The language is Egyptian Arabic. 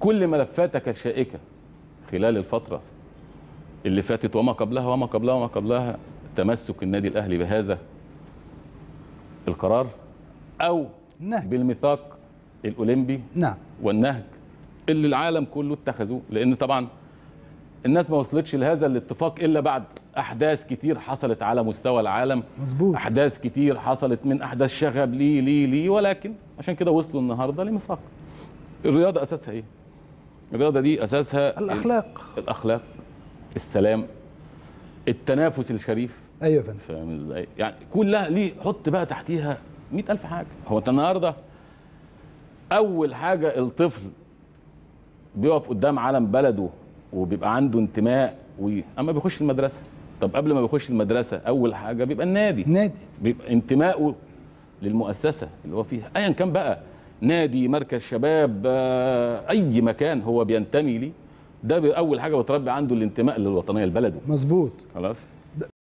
كل ملفاتك الشائكه خلال الفتره اللي فاتت وما قبلها وما قبلها وما قبلها تمسك النادي الاهلي بهذا القرار او النهج. بالميثاق الاولمبي نعم والنهج اللي العالم كله اتخذوه لان طبعا الناس ما وصلتش لهذا الاتفاق الا بعد احداث كتير حصلت على مستوى العالم مظبوط احداث كتير حصلت من احداث شغب ليه ليه ليه ولكن عشان كده وصلوا النهارده لميثاق الرياضه اساسها ايه الرياضه دي اساسها الاخلاق الاخلاق السلام التنافس الشريف ايوه يا فندم فاهم ازاي؟ يعني كلها ليه حط بقى تحتيها مئة ألف حاجة هو أنت النهاردة أول حاجة الطفل بيقف قدام علم بلده وبيبقى عنده انتماء و... أما بيخش المدرسة طب قبل ما بيخش المدرسة أول حاجة بيبقى النادي نادي بيبقى انتمائه للمؤسسة اللي هو فيها أيا كان بقى نادي مركز شباب آه، أي مكان هو بينتمي ليه ده أول حاجة بتربي عنده الانتماء للوطنية لبلده مظبوط خلاص